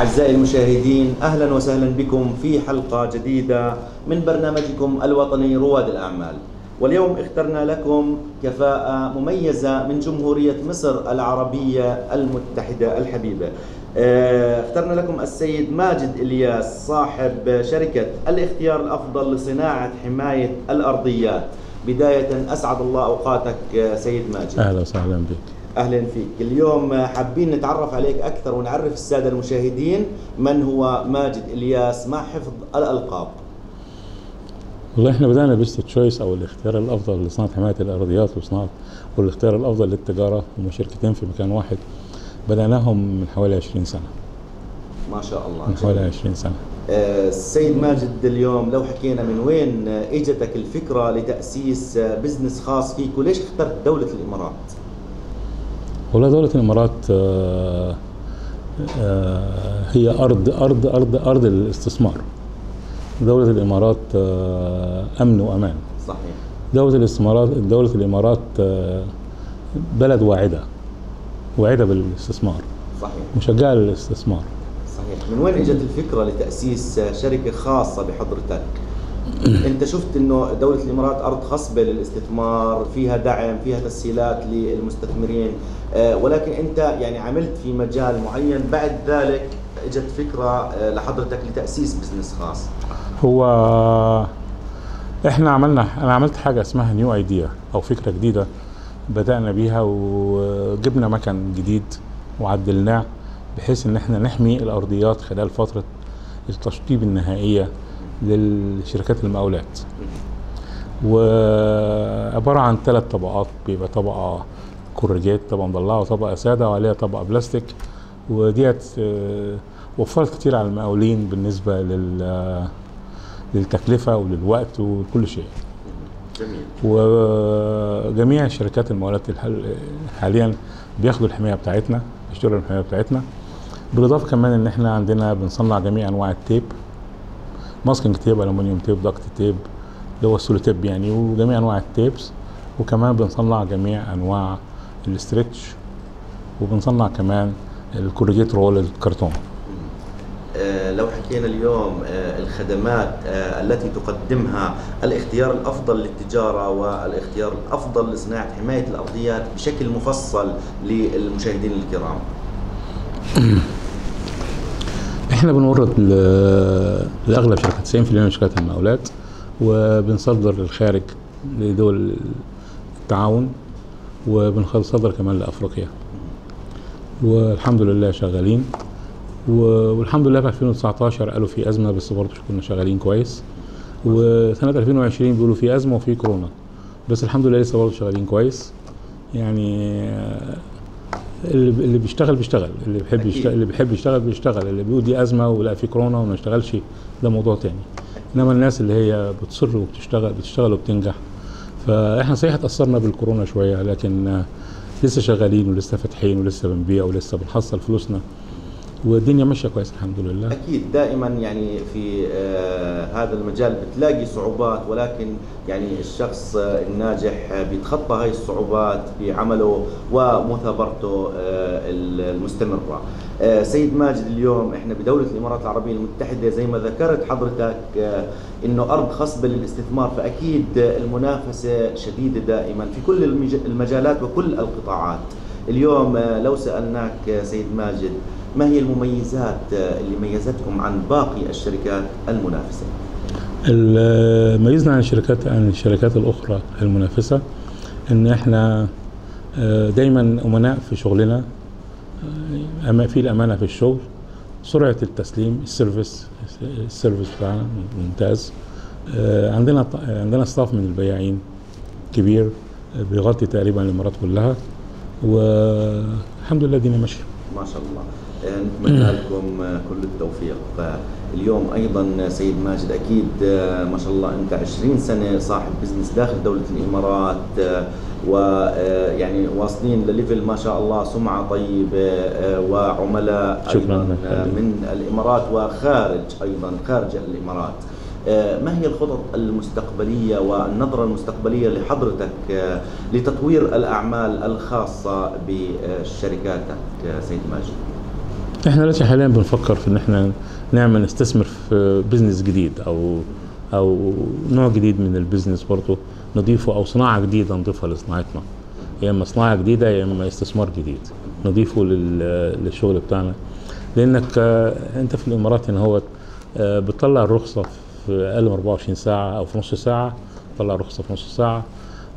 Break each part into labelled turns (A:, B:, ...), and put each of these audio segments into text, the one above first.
A: أعزائي المشاهدين أهلا وسهلا بكم في حلقة جديدة من برنامجكم الوطني رواد الأعمال واليوم اخترنا لكم كفاءة مميزة من جمهورية مصر العربية المتحدة الحبيبة آه، اخترنا لكم السيد ماجد إلياس صاحب شركة الاختيار الأفضل لصناعة حماية الأرضيات بداية أسعد الله أوقاتك آه، سيد ماجد
B: اهلا وسهلا بك
A: اهلا فيك اليوم حابين نتعرف عليك اكثر ونعرف الساده المشاهدين من هو ماجد الياس مع حفظ الالقاب
B: والله احنا بدانا بيست تشويس او الاختيار الافضل لصناعه حمايه الارضيات وصناعه والاختيار الافضل للتجاره هم شركتين في مكان واحد بداناهم من حوالي 20 سنه
A: ما شاء الله
B: من حوالي 20 سنه
A: آه، السيد ماجد اليوم لو حكينا من وين آه، اجتك الفكره لتاسيس آه، بزنس خاص فيك وليش اخترت دوله الامارات
B: والله دوله الامارات آه، آه، هي ارض ارض ارض ارض الاستثمار دوله الامارات آه، امن وامان
A: صحيح
B: دولة الاستثمارات دولة الإمارات آه، بلد واعدة واعدة بالاستثمار
A: صحيح
B: مشجعة للاستثمار
A: صحيح من وين اجت الفكره لتاسيس آه، شركه خاصه بحضرتك انت شفت انه دوله الامارات ارض خصبه للاستثمار فيها دعم فيها تسهيلات للمستثمرين آه، ولكن انت يعني عملت في مجال معين بعد ذلك اجت فكره آه، لحضرتك لتاسيس بزنس خاص
B: هو احنا عملنا انا عملت حاجة اسمها نيو ايديا او فكرة جديدة بدأنا بيها وجبنا مكن جديد وعدلناه بحيث ان احنا نحمي الارضيات خلال فترة التشطيب النهائية للشركات المقاولات وعبارة عن ثلاث طبقات بيبقى طبقة كورجات طبقة مضلعة وطبقة سادة وعليها طبقة بلاستيك وديت آه، وفرت كتير على المقاولين بالنسبة لل للتكلفة وللوقت وكل شيء
A: جميل
B: وجميع شركات المقاولات الحل- حاليا بياخدوا الحماية بتاعتنا بيشتروا الحماية بتاعتنا بالإضافة كمان إن إحنا عندنا بنصنع جميع أنواع التيب ماسكينج تيب ألومنيوم تيب دكت تيب اللي هو السولو تيب يعني وجميع أنواع التيبس وكمان بنصنع جميع أنواع الاسترتش وبنصنع كمان الكوريجيت رول الكرتون
A: آه، لو حكينا اليوم آه، الخدمات آه، التي تقدمها الاختيار الافضل للتجاره والاختيار الافضل لصناعه حمايه الارضيات بشكل مفصل للمشاهدين الكرام.
B: احنا بنورد ل- لاغلب شركات 90% من شركات المقاولات وبنصدر للخارج لدول التعاون وبنصدر كمان لافريقيا والحمد لله شغالين و- والحمد لله في 2019 قالوا في ازمه بس برضه كنا شغالين كويس وسنه 2020 بيقولوا في ازمه وفي كورونا بس الحمد لله لسه برضه شغالين كويس يعني آه، اللي اللي بيشتغل بيشتغل اللي بيحب
A: أكيد.
B: يشتغل اللي بيحب يشتغل بيشتغل اللي بيقول دي ازمه ولا في كورونا وما يشتغلش ده موضوع تاني انما الناس اللي هي بتصر وبتشتغل بتشتغل وبتنجح فاحنا صحيح اتاثرنا بالكورونا شويه لكن آه، لسه شغالين ولسه فاتحين ولسه بنبيع ولسه بنحصل فلوسنا والدنيا ماشيه كويس الحمد لله
A: اكيد دائما يعني في آه، هذا المجال بتلاقي صعوبات ولكن يعني الشخص آه، الناجح آه، بيتخطى هاي الصعوبات بعمله ومثابرته آه، المستمره. آه، سيد ماجد اليوم احنا بدوله الامارات العربيه المتحده زي ما ذكرت حضرتك آه، انه ارض خصبه للاستثمار فاكيد آه، المنافسه شديده دائما في كل المج- المجالات وكل القطاعات. اليوم آه، لو سالناك آه، سيد ماجد ما هي المميزات آه، اللي ميزتكم عن باقي الشركات المنافسه؟
B: ال- ميزنا عن الشركات عن الشركات الاخرى المنافسه ان احنا آه، دايما امناء في شغلنا آه، أما- في الامانه في الشغل سرعه التسليم السيرفيس السيرفيس بتاعنا ممتاز آه، عندنا ط- عندنا ستاف من البياعين كبير آه، بيغطي تقريبا الامارات كلها والحمد لله الدنيا ماشيه
A: ما شاء الله آه، نتمنى لكم آه، كل التوفيق اليوم ايضا سيد ماجد اكيد آه، ما شاء الله انت 20 سنه صاحب بزنس داخل دوله الامارات ويعني واصلين لليفل ما شاء الله سمعه طيبه آه، وعملاء
B: شكراً
A: ايضا
B: لك.
A: آه، من الامارات وخارج ايضا خارج الامارات آه، ما هي الخطط المستقبليه والنظره المستقبليه لحضرتك آه، لتطوير الاعمال الخاصه بشركاتك آه، سيد ماجد؟
B: احنا دلوقتي حاليا بنفكر في ان احنا نعمل نستثمر في بزنس جديد او او نوع جديد من البيزنس برضه نضيفه او صناعه جديده نضيفها لصناعتنا يا اما صناعه جديده يا اما استثمار جديد نضيفه لل- للشغل بتاعنا لانك آه، انت في الامارات هنا هو آه، بتطلع الرخصه في اقل من 24 ساعه او في نص ساعه تطلع الرخصه في نص ساعه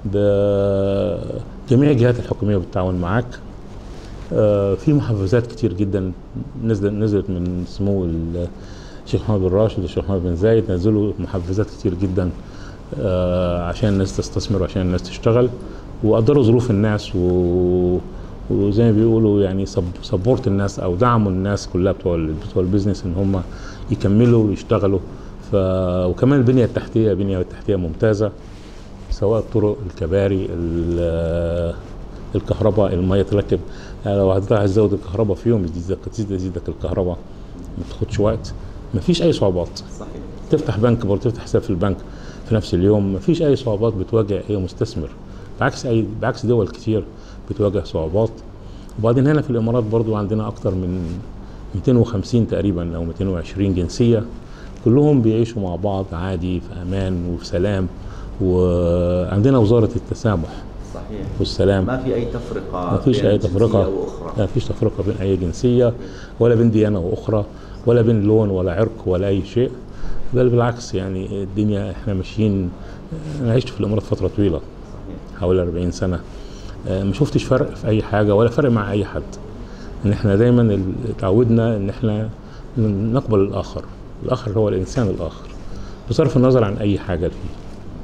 B: ب- جميع الجهات الحكوميه بالتعاون معاك آه، في محفزات كتير جدا نزلت نزلت من سمو ال- الشيخ محمد بن راشد والشيخ محمد بن زايد نزلوا محفزات كتير جدا آه، عشان الناس تستثمر وعشان الناس تشتغل وقدروا ظروف الناس و... وزي ما بيقولوا يعني سبورت الناس او دعموا الناس كلها بتوع ال- بتوع البيزنس ان هم يكملوا ويشتغلوا ف... وكمان البنيه التحتيه بنيه تحتيه ممتازه سواء الطرق الكباري ال- الكهرباء الميه تركب يعني لو حضرتك عايز تزود الكهرباء في يوم يزيدك تزيد يزيدك الكهرباء ما تاخدش وقت ما فيش اي صعوبات
A: صحيح
B: تفتح بنك برضه تفتح حساب في البنك في نفس اليوم ما فيش اي صعوبات بتواجه اي مستثمر بعكس اي بعكس دول كتير بتواجه صعوبات وبعدين هنا في الامارات برضو عندنا اكتر من 250 تقريبا او 220 جنسيه كلهم بيعيشوا مع بعض عادي في امان وفي سلام وعندنا وزاره التسامح
A: صحيح
B: والسلام
A: ما في اي تفرقه
B: ما فيش
A: بين
B: اي
A: جنسية
B: تفرقه
A: واخرى
B: ما فيش تفرقه بين اي جنسيه ولا بين ديانه واخرى ولا بين لون ولا عرق ولا اي شيء بل بالعكس يعني الدنيا احنا ماشيين انا عشت في الامارات فتره طويله
A: صحيح
B: حوالي 40 سنه آه، ما شفتش فرق في اي حاجه ولا فرق مع اي حد ان احنا دايما ال- اتعودنا ان احنا نقبل الاخر الاخر هو الانسان الاخر بصرف النظر عن اي حاجه فيه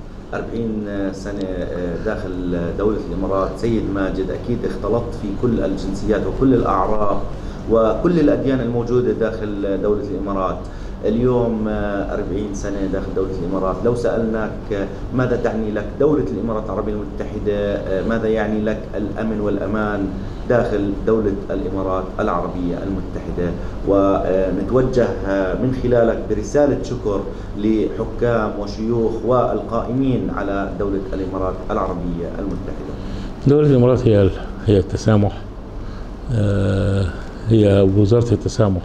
A: 40 سنة داخل دولة الإمارات سيد ماجد أكيد اختلطت في كل الجنسيات وكل الأعراق وكل الأديان الموجودة داخل دولة الإمارات اليوم 40 سنة داخل دولة الإمارات لو سألناك ماذا تعني لك دولة الإمارات العربية المتحدة ماذا يعني لك الأمن والأمان داخل دولة الإمارات العربية المتحدة ونتوجه من خلالك برسالة شكر لحكام وشيوخ والقائمين على دولة الإمارات العربية المتحدة
B: دولة الإمارات هي هي التسامح آه، هي وزارة التسامح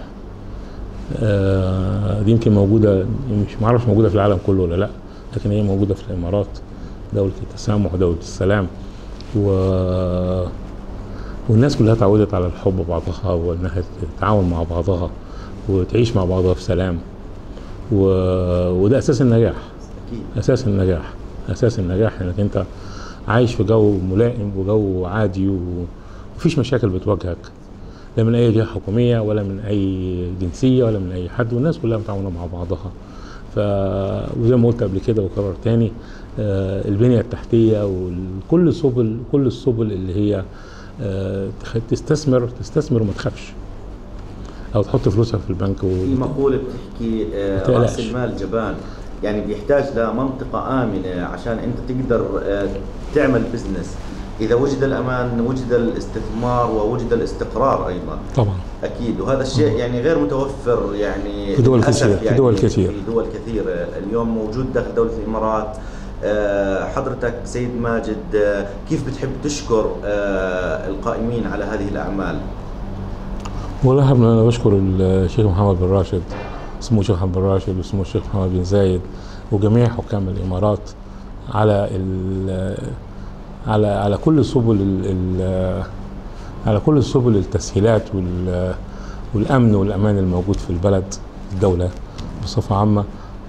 B: آه، دي يمكن موجودة مش معرفش موجودة في العالم كله ولا لا لكن هي موجودة في الإمارات دولة التسامح ودولة السلام و والناس كلها اتعودت على الحب بعضها وانها تتعاون مع بعضها وتعيش مع بعضها في سلام و... وده اساس النجاح
A: أكيد
B: اساس النجاح اساس النجاح انك انت عايش في جو ملائم وجو عادي ومفيش مشاكل بتواجهك لا من اي جهه حكوميه ولا من اي جنسيه ولا من اي حد والناس كلها متعاونه مع بعضها ف وزي ما قلت قبل كده وكرر تاني آه، البنيه التحتيه وكل سبل كل السبل اللي هي آه، تخ- تستثمر تستثمر وما تخافش او تحط فلوسك في البنك و...
A: في مقولة بتحكي آه،
B: تقلقش.
A: رأس المال جبان يعني بيحتاج لمنطقة آمنة عشان أنت تقدر آه، تعمل بزنس إذا وجد الأمان وجد الاستثمار ووجد الاستقرار أيضا
B: طبعا
A: اكيد وهذا الشيء يعني غير متوفر يعني
B: في دول
A: للأسف
B: كثير- في
A: يعني
B: دول كثير.
A: في دول كثيره اليوم موجود داخل دوله الامارات آه، حضرتك سيد ماجد آه، كيف بتحب تشكر آه، القائمين على هذه الاعمال
B: والله انا بشكر الشيخ محمد بن راشد سمو الشيخ محمد بن راشد وسمو الشيخ محمد بن زايد وجميع حكام الامارات على ال على على كل سبل ال ال على كل سبل التسهيلات وال والامن والامان الموجود في البلد الدوله بصفه عامه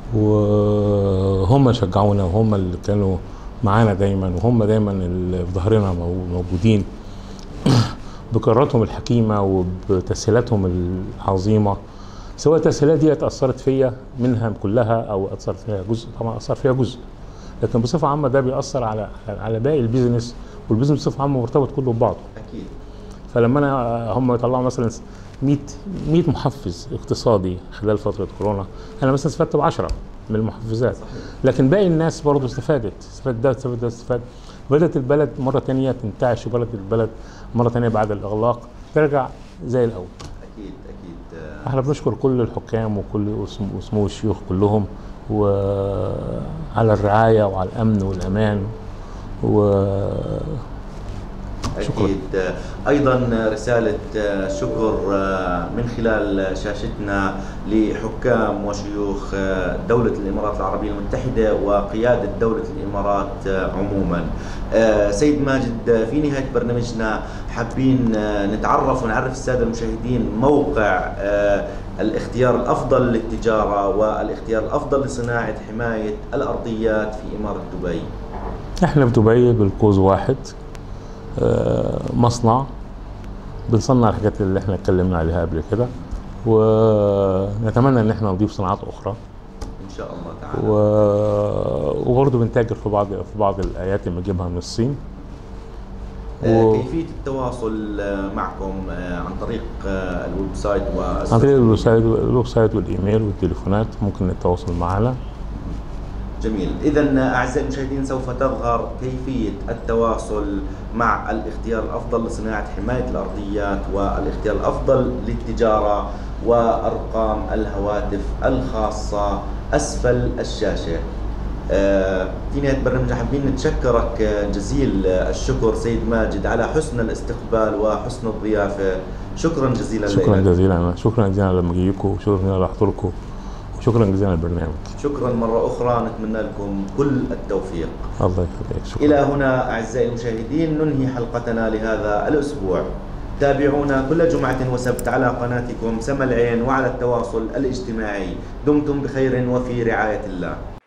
B: وهم شجعونا وهم اللي كانوا معانا دايما وهم دايما اللي في ظهرنا مو- موجودين بقراراتهم الحكيمه وبتسهيلاتهم العظيمه سواء التسهيلات دي اثرت فيا منها كلها او اثرت فيها جزء طبعا اثر فيها جزء لكن بصفه عامه ده بيأثر على على باقي البيزنس والبيزنس بصفه عامه مرتبط كله ببعضه
A: اكيد
B: فلما انا هم يطلعوا مثلا 100 100 محفز اقتصادي خلال فتره كورونا انا مثلا استفدت ب 10 من المحفزات لكن باقي الناس برضه استفادت استفاد ده استفاد ده استفاد بدات البلد مره تانية تنتعش وبدات البلد مره تانية بعد الاغلاق ترجع زي الاول
A: اكيد اكيد آه،
B: احنا بنشكر كل الحكام وكل وسم- وسمو الشيوخ كلهم وعلى الرعايه وعلى الامن والامان و شكرا.
A: أكيد أيضا رسالة شكر من خلال شاشتنا لحكام وشيوخ دولة الإمارات العربية المتحدة وقيادة دولة الإمارات عموما سيد ماجد في نهاية برنامجنا حابين نتعرف ونعرف السادة المشاهدين موقع الاختيار الأفضل للتجارة والاختيار الأفضل لصناعة حماية الأرضيات في إمارة دبي
B: احنا في دبي بالكوز واحد آه، مصنع بنصنع الحاجات اللي احنا اتكلمنا عليها قبل كده ونتمنى ان احنا نضيف صناعات اخرى
A: إن شاء الله تعالى
B: و... وبرضه بنتاجر في بعض في بعض الايات اللي بنجيبها من الصين
A: آه،
B: و-
A: كيفية التواصل آه، معكم آه، عن طريق آه، الويب سايت
B: عن طريق الويب سايت الويب سايت والايميل والتليفونات ممكن التواصل معنا
A: جميل إذا أعزائي المشاهدين سوف تظهر كيفية التواصل مع الاختيار الأفضل لصناعة حماية الأرضيات والاختيار الأفضل للتجارة وأرقام الهواتف الخاصة أسفل الشاشة آه، في نهاية برنامج حابين نتشكرك آه، جزيل آه، الشكر سيد ماجد على حسن الاستقبال وحسن الضيافة شكرا جزيلا
B: شكرا
A: لك
B: جزيلا شكرا جزيلا لما اجيكم وشكرا جزيلا لحضوركم وشكرا جزيلا للبرنامج
A: شكرا مرة أخرى نتمنى لكم كل التوفيق
B: الله يخليك شكرا
A: إلى هنا أعزائي المشاهدين ننهي حلقتنا لهذا الأسبوع تابعونا كل جمعة وسبت على قناتكم سما العين وعلى التواصل الاجتماعي دمتم بخير وفي رعاية الله